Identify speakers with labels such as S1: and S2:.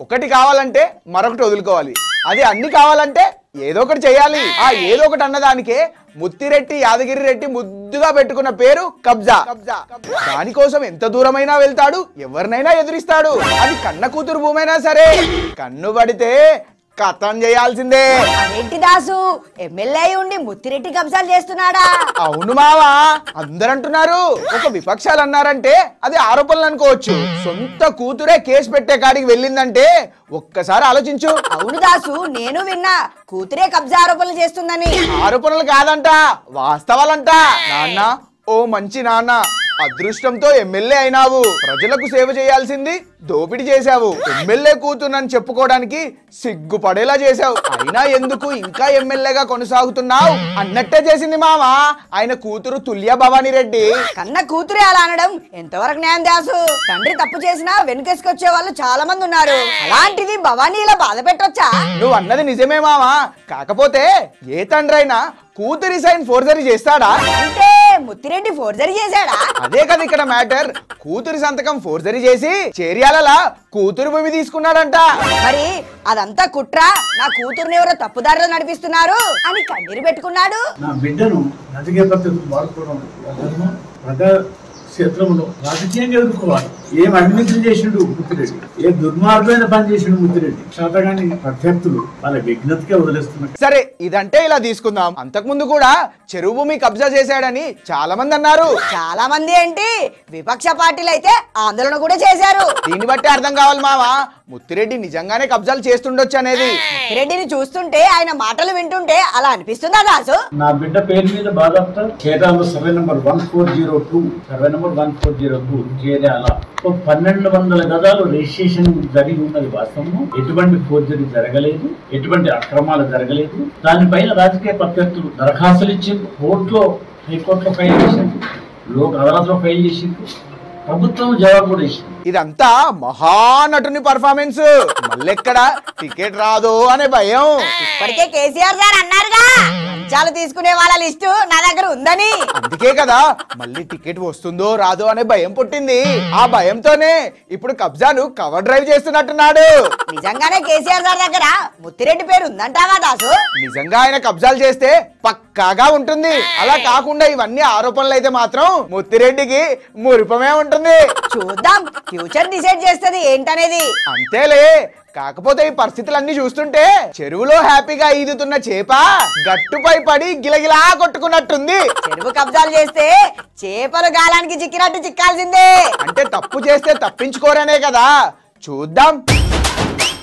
S1: ఒకటి కావాలంటే మరొకటి వదులుకోవాలి అది అన్ని కావాలంటే ఏదో ఒకటి చేయాలి ఆ ఏదో ఒకటి అన్నదానికే ముత్తిరెడ్డి యాదగిరి రెడ్డి ముద్దుగా పెట్టుకున్న పేరు కబ్జా దానికోసం ఎంత దూరమైనా వెళ్తాడు ఎవరినైనా ఎదురిస్తాడు అది కన్న కూతురు భూమైనా సరే కన్ను పడితే కథం చేయాల్సిందే
S2: అదేంటి దాసు ఎమ్మెల్యే అయి ఉండి ముత్తిరెడ్డి కబ్జాలు చేస్తున్నాడా
S1: అవును మావా అందరు అంటున్నారు ఒక విపక్షాలు అన్నారంటే అది ఆరోపణలు అనుకోవచ్చు సొంత కూతురే కేసు పెట్టే కాడికి వెళ్ళిందంటే ఒక్కసారి ఆలోచించు
S2: అవును దాసు నేను విన్నా కూతురే కబ్జా ఆరోపణలు చేస్తుందని
S1: ఆరోపణలు కాదంట వాస్తవాలంట నాన్న ఓ మంచి నాన్న అదృష్టంతో ఎమ్మెల్యే అయినావు ప్రజలకు సేవ చేయాల్సింది దోపిడీ చేశావు ఎమ్మెల్యే కూతురునని చెప్పుకోవడానికి సిగ్గుపడేలా చేశావు అయినా ఎందుకు ఇంకా ఎమ్మెల్యేగా కొనసాగుతున్నావు అన్నట్టే చేసింది మామ ఆయన కూతురు తుల్య భవానీ రెడ్డి
S2: కన్న కూతురే అలా అనడం ఎంతవరకు న్యాయం దాసు తండ్రి తప్పు చేసినా వెనుకేసుకొచ్చే వాళ్ళు చాలా మంది ఉన్నారు అలాంటిది భవానీ ఇలా బాధ పెట్టొచ్చా
S1: నువ్వు అన్నది నిజమే మావా కాకపోతే ఏ తండ్రైనా కూతురి సైన్ ఫోర్జరీ చేస్తాడా
S2: అంటే ముత్తిరెడ్డి ఫోర్జరీ చేశాడా
S1: అదే కదా ఇక్కడ మ్యాటర్ కూతురి సంతకం ఫోర్జరీ చేసి చేర్యాలలా కూతురు భూమి తీసుకున్నాడంట
S2: మరి అదంతా కుట్ర నా కూతురుని ఎవరో తప్పుదారిలో నడిపిస్తున్నారు అని కన్నీరు పెట్టుకున్నాడు
S3: నా బిడ్డను రాజకీయ పద్ధతులు వాడుకోవడం ధర్మం ప్రజా క్షేత్రంలో రాజకీయంగా ఎదుర్కోవాలి ఏం అవినీతి చేసిండు ముత్తిరెడ్డి ఏ దుర్మార్గమైన పని చేసిండు ముత్తిరెడ్డి శాతగాని అభ్యర్థులు వాళ్ళ విఘ్నతకే వదిలేస్తున్నారు
S1: సరే ఇదంటే ఇలా తీసుకుందాం అంతకుముందు కూడా చెరువు భూమి కబ్జా చేశాడని చాలా మంది అన్నారు
S2: చాలా మంది ఏంటి విపక్ష పార్టీలు అయితే ఆందోళన కూడా చేశారు
S1: దీన్ని బట్టి అర్థం కావాలి మావా ముత్తిరెడ్డి నిజంగానే కబ్జాలు చేస్తుండొచ్చు అనేది
S2: రెడ్డిని చూస్తుంటే ఆయన మాటలు వింటుంటే అలా అనిపిస్తుందా దాసు
S3: నా బిడ్డ పేరు మీద బాధాప్త కేదాలో survey number one four zero two survey number one four zero two కేదాల ఓ పన్నెండు వందల గదాలు రిజిస్ట్రేషన్ జరిగి ఉన్నది వాస్తవము ఎటువంటి ఫోర్జరీ జరగలేదు ఎటువంటి అక్రమాలు జరగలేదు దానిపైన రాజకీయ అభ్యర్థులు దరఖాస్తులు ఇచ్చి కోర్టులో హైకోర్టులో ఫైల్ చేసింది లోక్ అదాలత్లో ఫైల్ చేసింది ప్రభుత్వం జవాబు కూడా ఇచ్చింది
S1: ఇదంతా మహానటుని పర్ఫార్మెన్స్ మళ్ళెక్కడ టికెట్ రాదు అనే భయం
S2: ఇప్పటికే కేసీఆర్ గారు అన్నారుగా లంచాలు తీసుకునే వాళ్ళ లిస్టు నా దగ్గర ఉందని
S1: అందుకే కదా మళ్ళీ టికెట్ వస్తుందో రాదో అనే భయం పుట్టింది ఆ భయంతోనే ఇప్పుడు కబ్జాను కవర్ డ్రైవ్ చేస్తున్నట్టున్నాడు
S2: నిజంగానే కేసీఆర్ గారి దగ్గర ముత్తిరెడ్డి పేరు ఉందంటావా దాసు
S1: నిజంగా ఆయన కబ్జాలు చేస్తే పక్కాగా ఉంటుంది అలా కాకుండా ఇవన్నీ ఆరోపణలు అయితే మాత్రం ముత్తిరెడ్డికి మురిపమే ఉంటుంది
S2: చూద్దాం ఫ్యూచర్ డిసైడ్ చేస్తుంది ఏంటనేది
S1: అంతేలే కాకపోతే ఈ పరిస్థితులన్నీ చూస్తుంటే చెరువులో హ్యాపీగా ఈదుతున్న చేప గట్టుపై పడి గిలగిలా కొట్టుకున్నట్టుంది
S2: చెరువు కబ్జాలు చేస్తే చేపలు గాలానికి చిక్కినట్టు చిక్కాల్సిందే
S1: అంటే తప్పు చేస్తే తప్పించుకోరనే కదా చూద్దాం